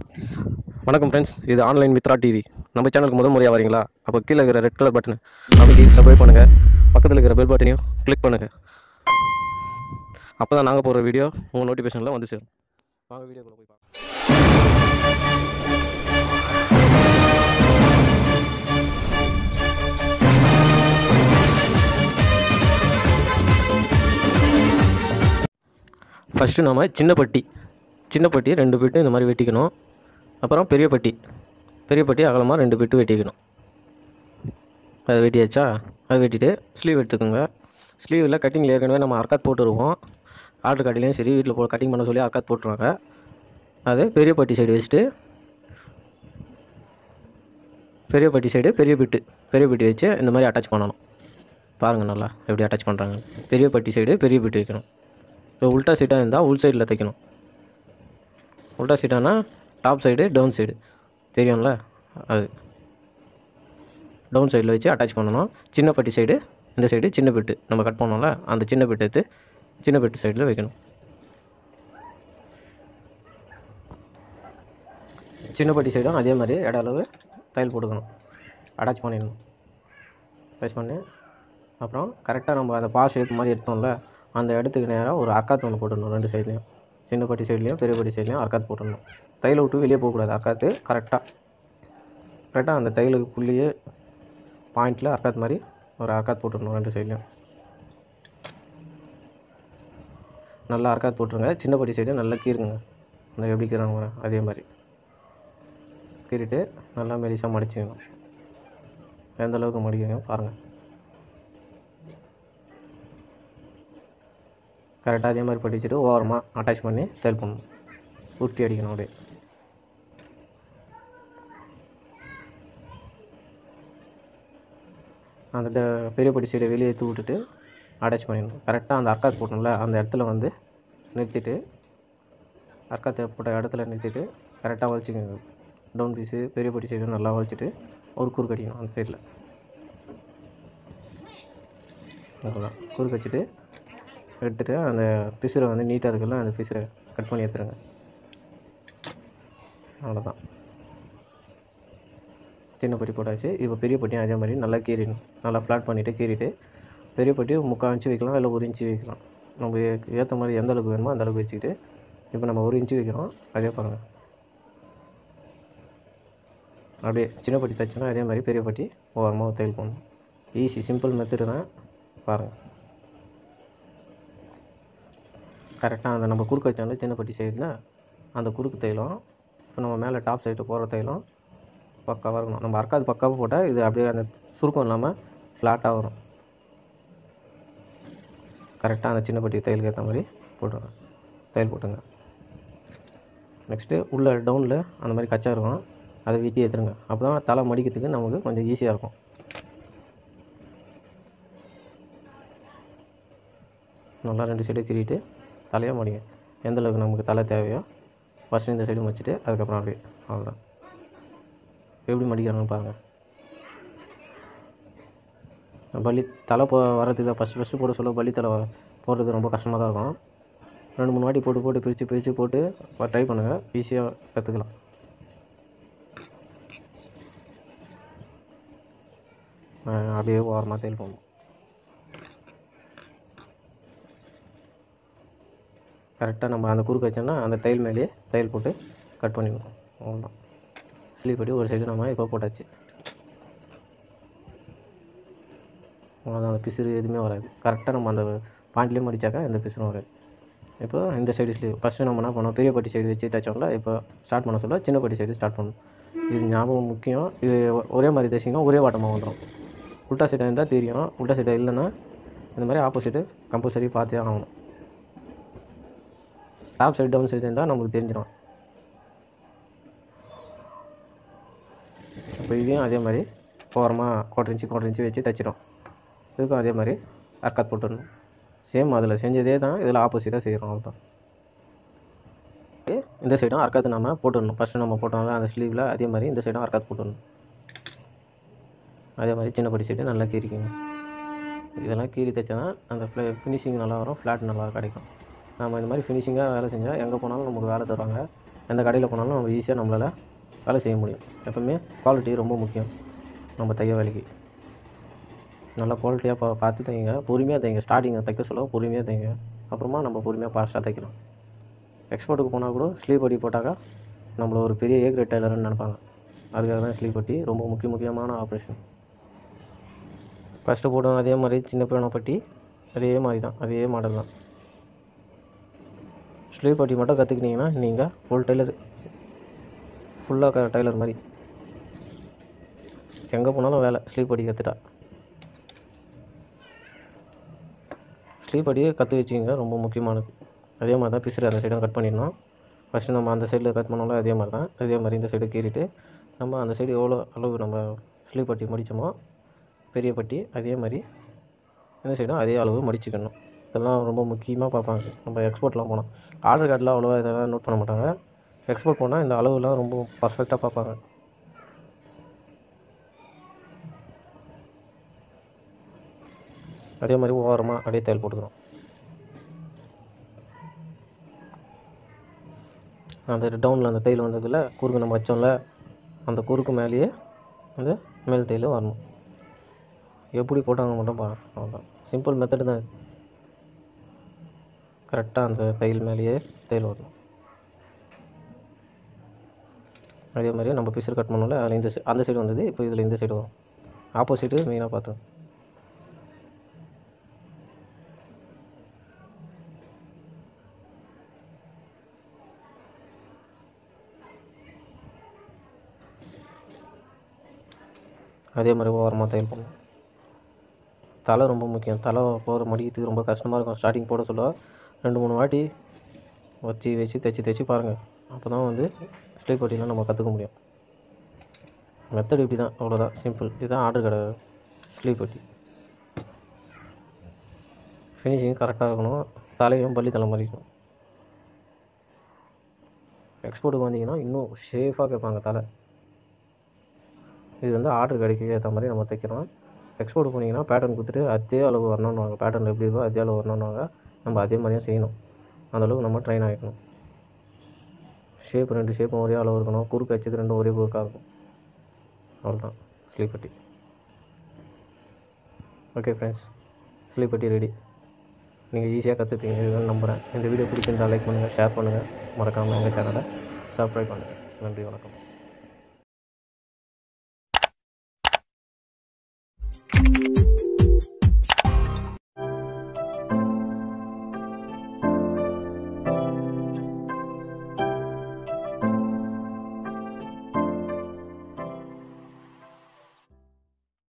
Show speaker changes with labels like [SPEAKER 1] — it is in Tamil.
[SPEAKER 1] வணக்கம் ஃப்ரெண்ட்ஸ் இது ஆன்லைன் மித்ரா டிவி நம்ம சேனலுக்கு முதல் முறையாக வரீங்களா அப்போ கீழே இருக்கிற ரெட் கலர் பட்டனை அமைக்கி சப்ஸ்கிரைப் பண்ணுங்கள் பக்கத்தில் இருக்கிற பெல் பட்டனையும் கிளிக் பண்ணுங்கள் அப்போ தான் நாங்கள் போடுற வீடியோ உங்கள் நோட்டிஃபிகேஷனில் வந்து சேரும் வாங்க வீடியோக்குள்ளே போய் பார்க்கலாம் ஃபஸ்ட்டு நம்ம சின்ன பட்டி சின்ன பட்டி ரெண்டு பிட்டு இந்த மாதிரி வெட்டிக்கணும் அப்புறம் பெரிய பட்டி பெரிய பட்டி அகலமாக ரெண்டு பிட்டு வெட்டிக்கணும் அதை வெட்டியாச்சா அதை வெட்டிட்டு ஸ்லீவ் எடுத்துக்கோங்க ஸ்லீவில் கட்டிங்கில் ஏற்கனவே நம்ம அர்க்காத் போட்டுருவோம் ஆர்டர் கட்டிலையும் சரி வீட்டில் போ கட்டிங் பண்ண சொல்லி அர்க்காத் போட்டுருவாங்க அது பெரிய பட்டி சைடு வச்சுட்டு பெரிய பட்டி சைடு பெரிய பிட்டு பெரிய பிட்டு வச்சு இந்த மாதிரி அட்டாச் பண்ணணும் பாருங்கள் நல்லா எப்படி அட்டாச் பண்ணுறாங்க பெரிய பட்டி சைடு பெரிய பிட்டு வைக்கணும் இப்போ உல்ட்டா சீட்டாக இருந்தால் உள் சைடில் தைக்கணும் உல்ட்டா சீட்டானா டாப் சைடு டவுன் சைடு தெரியும்ல அது டவுன் சைடில் வச்சு அட்டாச் பண்ணணும் சின்ன பட்டி சைடு இந்த சைடு சின்ன பெட்டு நம்ம கட் பண்ணோம்ல அந்த சின்ன பெட்டு எடுத்து சின்ன பெட்டு சைடில் வைக்கணும் சின்ன பட்டி சைடும் அதே மாதிரி இட அளவு தையல் போட்டுக்கணும் அட்டாச் பண்ணிடணும் அட்டாச் பண்ணி அப்புறம் கரெக்டாக நம்ம அந்த பா ஷேப் மாதிரி எடுத்தோம்ல அந்த இடத்துக்கு நேராக ஒரு அர்க்காத்து ஒன்று போட்டுடணும் ரெண்டு சைட்லேயும் சின்ன பட்டி சைட்லேயும் பெரிய பட்டி சைட்லேயும் அர்க்காத்து போட்டுடணும் தையலை விட்டு வெளியே போகக்கூடாது அர்க்காத்து கரெக்டாக கரெக்டாக அந்த தையலுக்குள்ளேயே பாயிண்டில் அர்க்காத் மாதிரி ஒரு அர்க்காத் போட்டுடணும் ரெண்டு சைட்லேயும் நல்லா அர்க்காத் போட்டுருங்க சின்ன பட்டி சைடு நல்லா கீறுங்க அந்த எப்படி கீறாங்க அதே மாதிரி கீறிட்டு நல்லா மெலிசாக மடிச்சுக்கணும் எந்த அளவுக்கு மடிக்கங்க பாருங்கள் கரெக்டாக அதே மாதிரி படிச்சுட்டு ஓரமாக அட்டாச் பண்ணி தையல் பண்ணணும் உருட்டி அடிக்கணும் அப்படியே அந்த ட- பெரிய படி சைடை வெளியே எடுத்து விட்டுட்டு அட்டாச் பண்ணிடணும் கரெக்டாக அந்த அர்க்காத் போட்டோம்ல அந்த இடத்துல வந்து நிறுத்திட்டு அர்க்காத்தை போட்ட இடத்துல நிறுத்திட்டு கரெக்டாக வலிச்சிக்கோங்க டவுன் பீஸு பெரிய படி சைடு நல்லா வலிச்சிட்டு ஒரு குறுக்கு அடிக்கணும் அந்த சைடில் அவ்வளோதான் குறுக்கு வச்சுட்டு எடுத்துகிட்டு அந்த பிசுரை வந்து நீட்டாக இருக்குல்ல அந்த பிசுரை கட் பண்ணி எடுத்துருங்க அவ்வளோதான் சின்ன பட்டி போட்டாச்சு இப்போ பெரிய பட்டியும் அதே மாதிரி நல்லா கீறிடணும் நல்லா ஃப்ளாட் பண்ணிவிட்டு கீறிட்டு பெரிய பட்டி முக்கால் இன்ச்சு வைக்கலாம் இல்லை ஒரு இன்ச்சு வைக்கலாம் நம்ம ஏற்ற மாதிரி எந்த அளவுக்கு வேணுமோ அந்த அளவுக்கு வச்சுக்கிட்டு இப்போ நம்ம ஒரு இன்ச்சு வைக்கிறோம் அதே பாருங்கள் அப்படியே சின்ன பட்டி தைச்சோன்னா அதே மாதிரி பெரிய பட்டி ஓரமாக தையல் பண்ணணும் ஈஸி சிம்பிள் மெத்தடு தான் பாருங்கள் கரெக்டாக அந்த நம்ம குறுக்கு வச்சோம்ல சின்ன பட்டி சைடில் அந்த குறுக்கு தைலம் இப்போ நம்ம மேலே டாப் சைடு போகிற தைலம் பக்காவாக இருக்கணும் நம்ம அர்க்காது பக்காவாக போட்டால் இது அப்படியே அந்த சுருக்கம் இல்லாமல் ஃப்ளாட்டாக வரும் கரெக்டாக அந்த சின்ன பட்டி தையலுக்கு ஏற்ற மாதிரி போட்டுருங்க தையல் போட்டுங்க நெக்ஸ்ட்டு உள்ள டவுனில் அந்த மாதிரி கச்சா இருக்கும் அதை வெட்டி ஏற்றுருங்க அப்போ தான் தலை மடிக்கிறதுக்கு நமக்கு கொஞ்சம் ஈஸியாக இருக்கும் நல்லா ரெண்டு சைடு கிரிட்டு தலையாக மடிங்க எந்த அளவுக்கு நமக்கு தலை தேவையோ ஃபஸ்ட்டு இந்த சைடு மடிச்சிட்டு அதுக்கப்புறம் அப்படியே அவ்வளோதான் எப்படி மடிக்கிறாங்கன்னு பாருங்கள் பலி தலை போ வர்றதுக்கு தான் ஃபஸ்ட்டு ஃபஸ்ட்டு போட சொல்ல பலி தலை வ- போடுறது ரொம்ப கஷ்டமாக தான் இருக்கும் ரெண்டு மூணு வாட்டி போட்டு போட்டு பிரித்து பிரித்து போட்டு ட்ரை பண்ணுங்கள் ஈஸியாக கற்றுக்கலாம் அப்படியே ஓரமாக தையல் போகணும் கரெக்டாக நம்ம அந்த குறுக்கு வச்சோம்னா அந்த தையல் மேலேயே தையல் போட்டு கட் பண்ணிடணும் அவ்வளோதான் ஸ்லீவ் பட்டி ஒரு சைடு நம்ம இப்போ போட்டாச்சு அவ்வளோதான் அந்த பிசுறு எதுவுமே வராது கரெக்டாக நம்ம அந்த பாயிண்ட்லேயே மடிச்சாக்கா எந்த பிசுறும் வராது இப்போ இந்த சைடு ஸ்லீவ் ஃபஸ்ட்டு நம்ம என்ன பண்ணோம் பெரிய பட்டி சைடு வச்சு தைச்சோம்ல இப்போ ஸ்டார்ட் பண்ண சொல்ல சின்ன பட்டி சைடு ஸ்டார்ட் பண்ணணும் இது ஞாபகம் முக்கியம் இது ஒ- ஒரே மாதிரி தைச்சிங்கன்னா ஒரே வாட்டமாக வந்துடும் உல்ட்டா சைடாக இருந்தால் தெரியும் உல்ட்டா சைடாக இல்லைன்னா இந்த மாதிரி ஆப்போசிட்டு கம்பல்சரி பார்த்தே ஆகணும் டாப் சைடு டவுன் சைடு இருந்தால் நம்மளுக்கு தெரிஞ்சிடும் இப்போ இதையும் அதே மாதிரி ஓரமாக குவாட்டர் இன்ச்சு குவாட்டர் இன்ச்சு வச்சு தைச்சிடும் இதுக்கும் அதே மாதிரி அர்க்காத் போட்டுடணும் சேம் அதில் செஞ்சதே தான் இதில் ஆப்போசிட்டாக செய்கிறோம் அவ்வளோதான் இந்த சைடும் அர்க்காத்து நம்ம போட்டுடணும் ஃபஸ்ட்டு நம்ம போட்டோம்ல அந்த ஸ்லீவில் அதே மாதிரி இந்த சைடும் அர்க்காத் போட்டுடணும் அதே மாதிரி சின்ன படி சைடு நல்லா கீறிக்கோங்க இதெல்லாம் கீறி தைச்சா தான் அந்த ஃபினிஷிங் நல்லா வரும் ஃப்ளாட் நல்லா கிடைக்கும் நம்ம இந்த மாதிரி ஃபினிஷிங்காக வேலை செஞ்சால் எங்கே போனாலும் நமக்கு வேலை தருவாங்க எந்த கடையில் போனாலும் நம்ம ஈஸியாக நம்மளால் வேலை செய்ய முடியும் எப்பவுமே குவாலிட்டி ரொம்ப முக்கியம் நம்ம தைய வேலைக்கு நல்லா குவாலிட்டியாக பா பார்த்து தைங்க பொறுமையாக தைங்க ஸ்டார்டிங்கை தைக்க சொல்ல பொறுமையாக தைங்க அப்புறமா நம்ம பொறுமையாக ஃபாஸ்ட்டாக தைக்கலாம் எக்ஸ்போர்ட்டுக்கு போனால் கூட ஸ்லீவ் பட்டி போட்டாக்கா நம்மள ஒரு பெரிய ஏ கிரேட் டெய்லர்னு நினைப்பாங்க அதுக்காக தான் ஸ்லீவ் பட்டி ரொம்ப முக்கிய முக்கியமான ஆப்ரேஷன் ஃபஸ்ட்டு போடும் அதே மாதிரி சின்ன பிள்ளை பட்டி அதே மாதிரி தான் அதே மாடல் தான் ஸ்லீவ் பட்டி மட்டும் கற்றுக்கிட்டிங்கன்னா நீங்கள் ஃபுல் டெய்லர் ஃபுல்லாக டெய்லர் மாதிரி எங்கே போனாலும் வேலை ஸ்லீவ் பட்டி கற்றுட்டா ஸ்லீவ் படியை கற்று வச்சுக்கிங்க ரொம்ப முக்கியமானது அதே மாதிரி தான் பிசுறு அந்த சைடும் கட் பண்ணிடணும் ஃபஸ்ட்டு நம்ம அந்த சைடில் கட் பண்ணோம்ல அதே மாதிரி தான் அதே மாதிரி இந்த சைடு கீறிட்டு நம்ம அந்த சைடு எவ்வளோ அளவு நம்ம ஸ்லீவ் பட்டி மடித்தோமோ பெரிய பட்டி அதே மாதிரி இந்த சைடும் அதே அளவு மடிச்சுக்கணும் இதெல்லாம் ரொம்ப முக்கியமாக பார்ப்பாங்க நம்ம எக்ஸ்போர்ட்லாம் போனால் ஆர்டர் கார்டில் அவ்வளோவா இதெல்லாம் நோட் பண்ண மாட்டாங்க எக்ஸ்போர்ட் போனால் இந்த அளவுலாம் ரொம்ப பர்ஃபெக்டாக பார்ப்பாங்க அதே மாதிரி ஓரமாக அப்படியே தையல் போட்டுக்கிறோம் அந்த டவுனில் அந்த தையல் வந்ததில் குறுக்கு நம்ம வச்சோம்ல அந்த குறுக்கு மேலேயே அந்த மேல் தையல் வரணும் எப்படி போட்டாங்க மட்டும் பாருங்க அவ்வளோதான் சிம்பிள் மெத்தடு தான் இது கரெக்டாக அந்த தையல் மேலேயே தையல் வரணும் அதே மாதிரி நம்ம பிசர் கட் பண்ணோம்ல அதில் இந்த சை- அந்த சைடு வந்தது இப்போ இதில் இந்த சைடு வரும் ஆப்போசிட்டு மெயினாக பார்த்தோம் அதே மாதிரி ஓரமாக தையல் போடணும் தலை ரொம்ப முக்கியம் தலை போகிற மடிக்கிறதுக்கு ரொம்ப கஷ்டமாக இருக்கும் ஸ்டார்டிங் போட சொல்ல ரெண்டு மூணு வாட்டி வச்சு வச்சு தைச்சி தைச்சி பாருங்கள் அப்போ தான் வந்து ஸ்லீவ் பட்டிலாம் நம்ம கற்றுக்க முடியும் மெத்தட் இப்படி தான் அவ்வளோதான் சிம்பிள் இதுதான் ஆர்டர் கடை ஸ்லீவ் பட்டி ஃபினிஷிங் கரெக்டாக இருக்கணும் தலையும் பள்ளி தலை மாதிரி இருக்கணும் எக்ஸ்போர்ட்டுக்கு வந்தீங்கன்னா இன்னும் ஷேஃபாக கேட்பாங்க தலை இது வந்து ஆர்டர் கடைக்கு ஏற்ற மாதிரி நம்ம தைக்கிறோம் எக்ஸ்போர்ட் போனீங்கன்னா பேட்டர்ன் கொடுத்துட்டு அதே அளவு வரணும்னுவாங்க பேட்டர்ன் எப்படி இருக்கோ அதே அளவு வரணும்னுவாங்க நம்ம அதே மாதிரியே செய்யணும் அந்த அளவுக்கு நம்ம ட்ரெயின் ஆகிக்கணும் ஷேப் ரெண்டு ஷேப்பும் ஒரே அளவு இருக்கணும் குறுக்கு வச்சது ரெண்டும் ஒரே குறுக்காக இருக்கும் அவ்வளோதான் ஸ்லீவ் பட்டி ஓகே ஃப்ரெண்ட்ஸ் ஸ்லீவ் பட்டி ரெடி நீங்கள் ஈஸியாக கற்றுப்பீங்க இதுதான் நம்புகிறேன் இந்த வீடியோ பிடிச்சிருந்தா லைக் பண்ணுங்கள் ஷேர் பண்ணுங்கள் மறக்காமல் எங்கள் சேனலை சப்ஸ்கிரைப் பண்ணுங்கள் நன்றி வணக்கம்